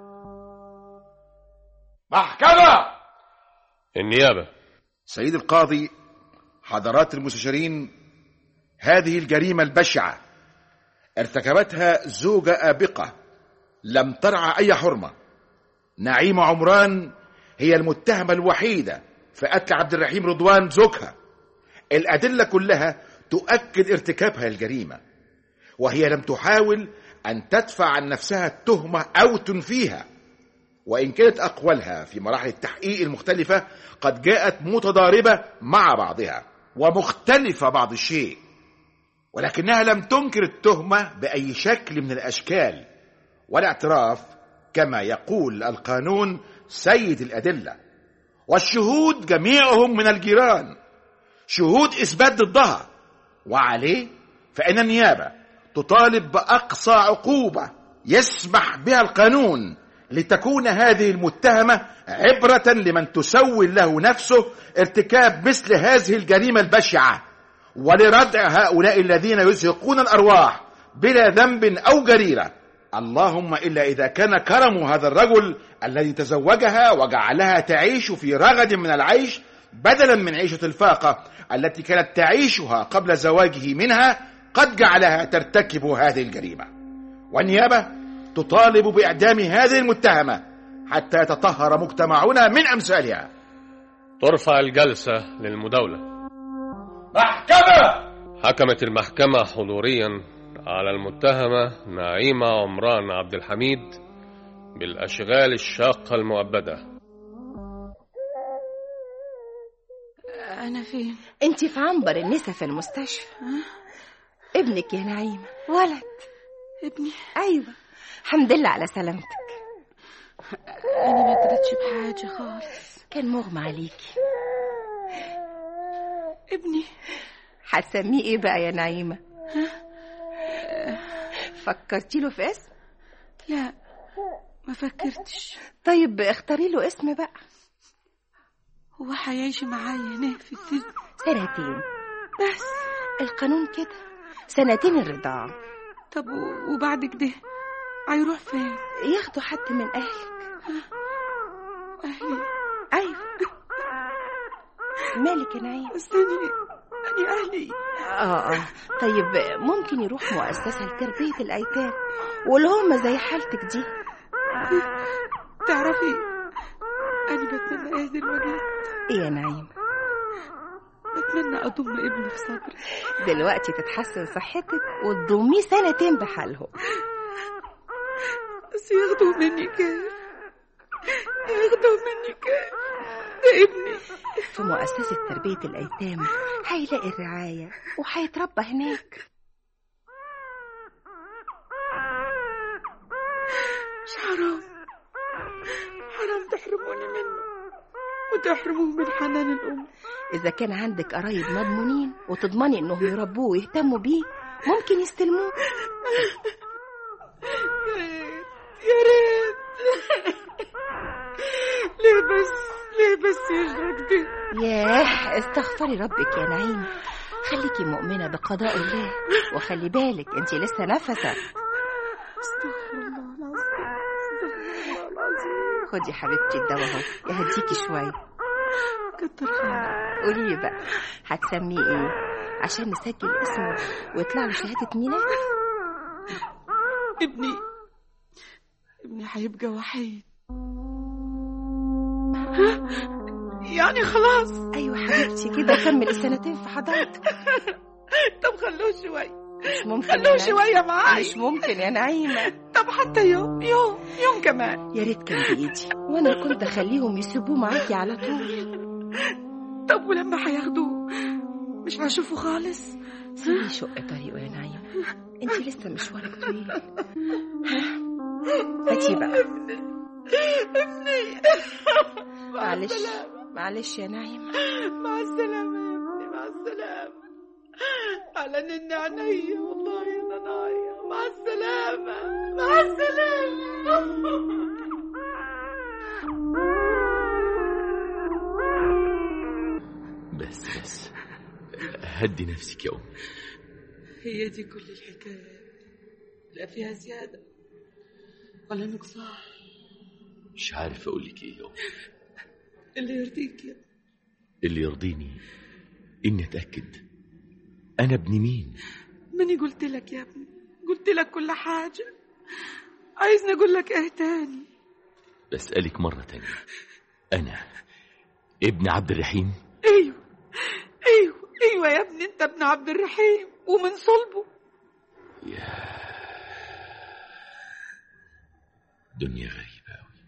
محكمة النيابة سيد القاضي حضرات المستشارين هذه الجريمة البشعة ارتكبتها زوجة آبقة لم ترعى أي حرمة نعيمة عمران هي المتهمة الوحيدة في قتل عبد الرحيم رضوان زوجها الأدلة كلها تؤكد ارتكابها الجريمة وهي لم تحاول أن تدفع عن نفسها التهمة أو تنفيها وإن كانت أقوالها في مراحل التحقيق المختلفة قد جاءت متضاربة مع بعضها ومختلفة بعض الشيء ولكنها لم تنكر التهمة بأي شكل من الأشكال والاعتراف كما يقول القانون سيد الأدلة والشهود جميعهم من الجيران شهود إثبات ضدها وعليه فإن النيابة تطالب بأقصى عقوبة يسمح بها القانون لتكون هذه المتهمة عبرة لمن تسول له نفسه ارتكاب مثل هذه الجريمة البشعة ولردع هؤلاء الذين يزهقون الأرواح بلا ذنب أو جريرة اللهم إلا إذا كان كرم هذا الرجل الذي تزوجها وجعلها تعيش في رغد من العيش بدلا من عيشة الفاقة التي كانت تعيشها قبل زواجه منها قد جعلها ترتكب هذه الجريمة والنيابة تطالب بإعدام هذه المتهمة حتى يتطهر مجتمعنا من أمثالها ترفع الجلسة للمداولة محكمة حكمت المحكمة حضوريا على المتهمة نعيمة عمران عبد الحميد بالأشغال الشاقة المؤبدة أنا فين؟ انت في عنبر النسا في المستشفى ابنك يا نعيمة ولد ابني أيوة الحمد لله على سلامتك أنا ما درتش بحاجة خالص كان مغمى عليكي ابني هتسميه ايه بقى يا نعيمة فكرتي له في اسم لا ما فكرتش طيب اختاري له اسم بقى هو هيعيش معايا هنا في السجن سنتين بس القانون كده سنتين الرضاعة طب و- وبعد كده هيروح فين؟ ياخدوا حد من أهلك أهلي أيوة مالك يا نعيم استني أنا أهلي اه اه طيب ممكن يروح مؤسسة لتربية الأيتام واللي هم زي حالتك دي تعرفي أنا بتمنى إيه دلوقتي ايه يا نعيم بتمنى أضم ابني في صدري دلوقتي تتحسن صحتك وتضميه سنتين بحالهم بس ياخدوا مني كيف ياخدوا مني كيف ده ابني في مؤسسة تربية الأيتام هيلاقي الرعاية وهيتربى هناك مش حرام حرام تحرموني منه وتحرموه من حنان الأم إذا كان عندك قرايب مضمونين وتضمني إنهم يربوه ويهتموا بيه ممكن يستلموه يا ريت يا ريت ليه بس ليه بس يجرك دي ياه استغفري ربك يا نعيم خليكي مؤمنة بقضاء الله وخلي بالك انت لسه نفسة استغفر الله العظيم استغفر الله العظيم خدي حبيبتي الدواء اهو يهديكي شوية كتر خيرك قولي لي بقى هتسميه ايه عشان نسجل اسمه ويطلع له شهادة ميلاد ابني ابني هيبقى وحيد يعني خلاص ايوه حبيبتي كده كمل السنتين في حضانتك طب خلوه شوي مش ممكن خلوه يا نعيم. شوية معاي مش ممكن يا نعيمة طب حتى يوم يوم يوم كمان يا ريت كان بإيدي وانا كنت اخليهم يسيبوه معاكي على طول طب ولما هياخدوه مش هشوفه خالص سيبي يشق طريقه يا نعيمة انت لسه مشوارك طويل ها هاتي بقى ابني معلش معلش يا نعيمة مع السلامة يا ابني مع السلامة على نن عيني والله يا ضنايا مع السلامة مع السلامة بس بس هدي نفسك يا أم هي دي كل الحكاية لا فيها زيادة ولا نقصان مش عارف أقول لك إيه يا أم اللي يرضيك يا اللي يرضيني إني أتأكد أنا ابن مين ماني قلت لك يا ابني قلت لك كل حاجة عايزني أقول لك إيه تاني بسألك مرة تانية أنا ابن عبد الرحيم أيوه أيوه أيوه يا ابني أنت ابن عبد الرحيم ومن صلبه دنيا غريبة أوي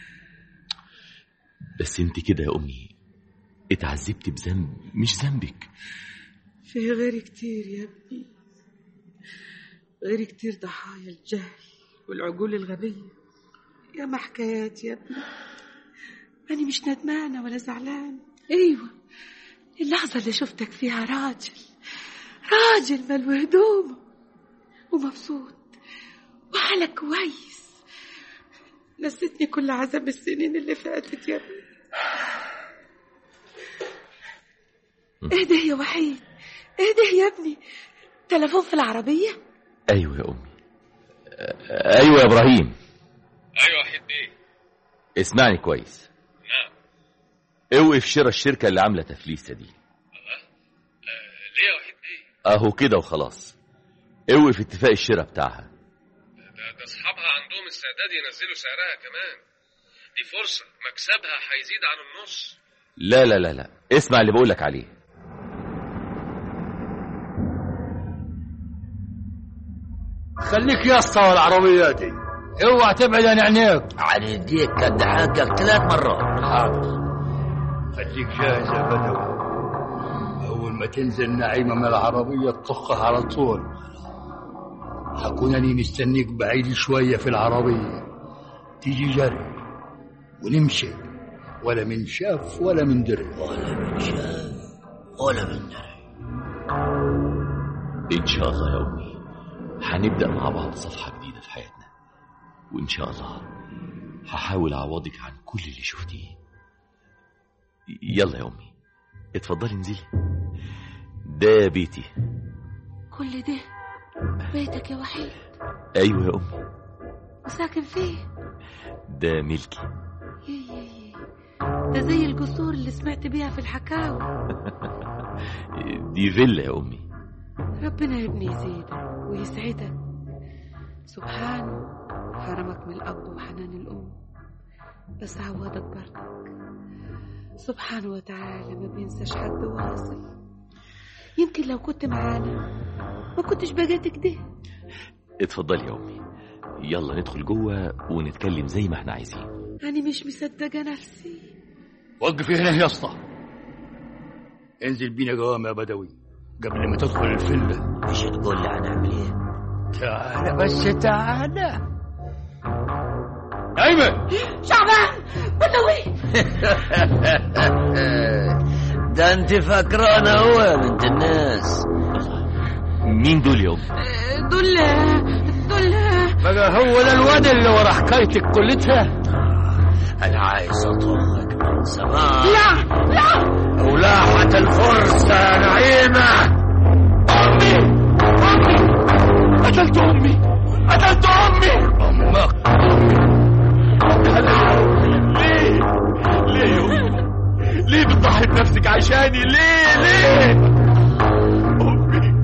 بس انت كده يا أمي اتعذبت بذنب مش ذنبك فيه غير كتير يا ابني غير كتير ضحايا الجهل والعقول الغبية يا ما حكايات يا ابني أنا مش ندمانة ولا زعلانة أيوة اللحظة اللي شفتك فيها راجل راجل ملو هدومه ومبسوط وحالك كويس نسيتني كل عذاب السنين اللي فاتت يا ابني اهدى يا وحيد اهدى يا ابني تلفون في العربية أيوة يا أمي أ- أيوة يا إبراهيم ايوه وحيد بيه اسمعني كويس نعم اوقف شراء الشركة اللي عاملة تفليسة دي ليه يا وحيد بيه أهو كده وخلاص اوقف اتفاق الشراء بتاعها ده, ده اصحابها عندهم استعداد ينزلوا سعرها كمان دي فرصه مكسبها هيزيد عن النص لا لا لا لا اسمع اللي بقولك عليه خليك يا اسطى والعربية دي اوعى تبعد عن عينيك عن يديك قد حقك ثلاث مرات حاضر خليك جاهز يا بدوي أول ما تنزل نعيمة من العربية تطخها على طول حكون أني مستنيك بعيد شوية في العربية تيجي جري ونمشي ولا من شاف ولا من دري ولا من شاف ولا من دري إن شاء الله يا أمي هنبدأ مع بعض صفحة جديدة في حياتنا وإن شاء الله هحاول أعوضك عن كل اللي شفتيه يلا يا أمي اتفضلي انزلي ده بيتي كل ده بيتك يا وحيد أيوة يا أمي وساكن فيه ده ملكي يي يي يي. ده زي القصور اللي سمعت بيها في الحكاوي دي فيلا يا أمي ربنا يا ابني يزيدك ويسعدك سبحانه حرمك من الأب وحنان الأم بس عوضك برضك سبحانه وتعالى ما بينساش حد واصل يمكن لو كنت معانا ما كنتش بقيت كده اتفضلي يا أمي يلا ندخل جوه ونتكلم زي ما احنا عايزين أنا مش مصدقة نفسي وقف هنا يا اسطى انزل بينا قوام يا بدوي قبل ما تدخل الفيلا ايش تقول لي هنعمل ايه؟ تعال بس تعال ايمن شعبان بدوي ده انت فاكرانه هو يا بنت الناس مين دول يا أمي دول دول بقى هو ده الواد اللي ورا حكايتك كلتها انا عايز اطلق من زمان لا لا ولاحت الفرصه يا نعيمه قتلت أمي قتلت أمي امك ليه ليه يا أمي ليه بتضحي بنفسك عشاني ليه ليه أمي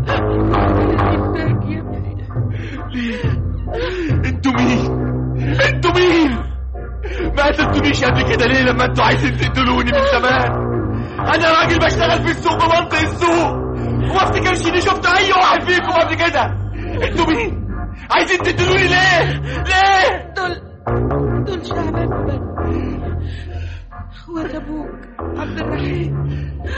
ليه انتوا مين انتوا مين ما قتلتونيش قبل كده ليه لما انتوا عايزين تقتلوني من زمان انا راجل بشتغل في السوق بمنطق السوق وما افتكرش اني شفت اي واحد فيكم قبل كده انتوا مين عايزين تقتلوني ليه ليه دول دول شعبان وبدوي اخوات ابوك عبد الرحيم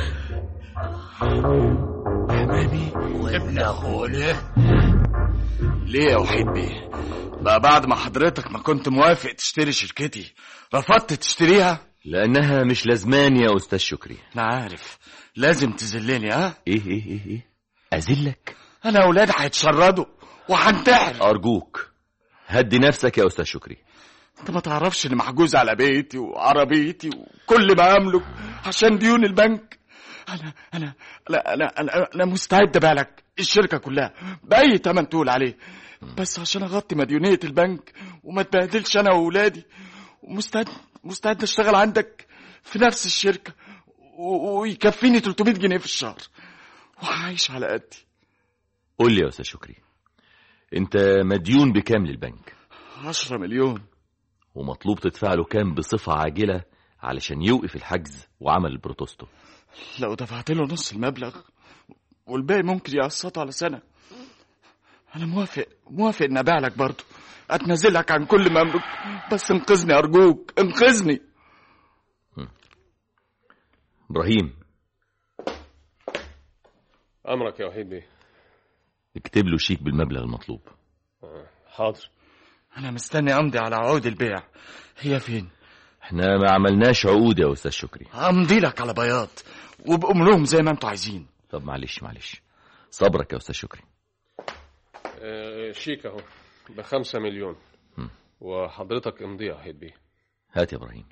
امامي ابن اخوه ليه يا وحيد بيه بقى بعد ما حضرتك ما كنت موافق تشتري شركتي رفضت تشتريها لانها مش لازمان يا استاذ شكري انا عارف لازم تذلني ها ايه ايه ايه ايه اذلك انا اولادي هيتشردوا وهنتحر ارجوك هدي نفسك يا استاذ شكري انت ما تعرفش اني محجوز على بيتي وعربيتي وكل ما املك عشان ديون البنك انا انا انا انا انا, أنا مستعد ابيع لك الشركه كلها باي تمن تقول عليه بس عشان اغطي مديونيه البنك وما تبهدلش انا واولادي ومستعد مستعد اشتغل عندك في نفس الشركه و- ويكفيني 300 جنيه في الشهر وهعيش على قدي قول لي يا استاذ شكري انت مديون بكام للبنك عشرة مليون ومطلوب تدفع له كام بصفة عاجلة علشان يوقف الحجز وعمل البروتوستو لو دفعت له نص المبلغ والباقي ممكن يقسطه على سنة أنا موافق موافق إني أبيع لك برضه أتنازلك عن كل ما أملك بس انقذني أرجوك انقذني إبراهيم امرك يا وحيد بيه اكتب له شيك بالمبلغ المطلوب آه، حاضر أنا مستني أمضي على عقود البيع هي فين؟ احنا ما عملناش عقود يا أستاذ شكري أمضي لك على بياض وبأمرهم زي ما أنتوا عايزين طب معلش معلش صبرك يا أستاذ شكري آه، شيك اهو بخمسة مليون وحضرتك امضي يا وحيد بيه هات يا إبراهيم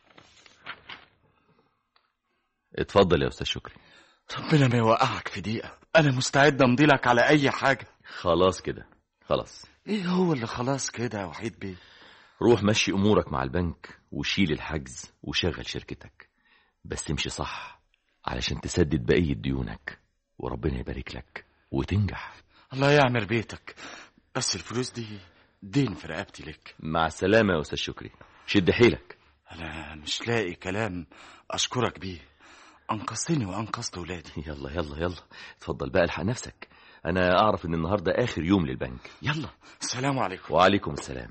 اتفضل يا أستاذ شكري ربنا ما يوقعك في دقيقة أنا مستعد أمضي لك على أي حاجة خلاص كده خلاص إيه هو اللي خلاص كده يا وحيد بيه روح مشي أمورك مع البنك وشيل الحجز وشغل شركتك بس امشي صح علشان تسدد بقية ديونك وربنا يبارك لك وتنجح الله يعمر بيتك بس الفلوس دي دين في رقبتي لك مع السلامة يا أستاذ شكري شد حيلك أنا مش لاقي كلام أشكرك بيه أنقذتني وأنقذت ولادي يلا يلا يلا اتفضل بقى الحق نفسك أنا أعرف إن النهاردة آخر يوم للبنك يلا السلام عليكم وعليكم السلام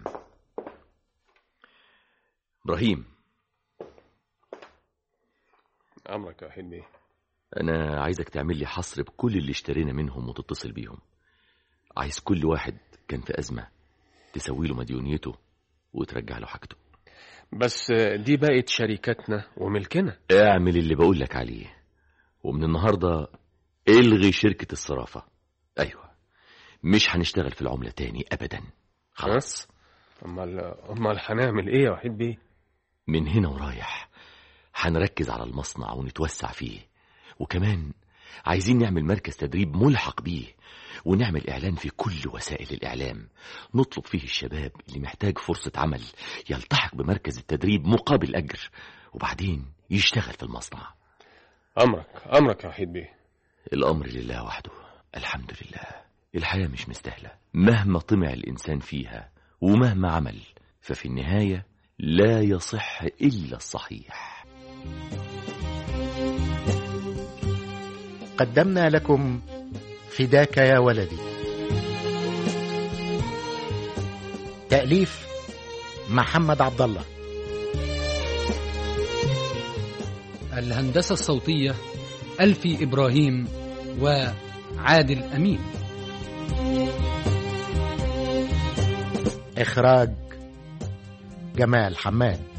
إبراهيم امرك يا وحيد بيه أنا عايزك تعمل لي حصر بكل اللي اشترينا منهم وتتصل بيهم عايز كل واحد كان في أزمة تسوي له مديونيته وترجع له حاجته بس دي بقت شركتنا وملكنا اعمل اللي بقول لك عليه ومن النهاردة الغي شركة الصرافة أيوة مش هنشتغل في العملة تاني أبدا خلاص امال امال هنعمل ايه يا وحيد بيه من هنا ورايح هنركز على المصنع ونتوسع فيه وكمان عايزين نعمل مركز تدريب ملحق بيه ونعمل إعلان في كل وسائل الإعلام نطلب فيه الشباب اللي محتاج فرصة عمل يلتحق بمركز التدريب مقابل أجر وبعدين يشتغل في المصنع امرك امرك يا وحيد بيه الأمر لله وحده الحمد لله الحياة مش مستاهلة مهما طمع الإنسان فيها ومهما عمل ففي النهاية لا يصح إلا الصحيح قدمنا لكم فداك يا ولدي تأليف محمد عبد الله الهندسة الصوتية ألفي إبراهيم وعادل أمين إخراج جمال حماد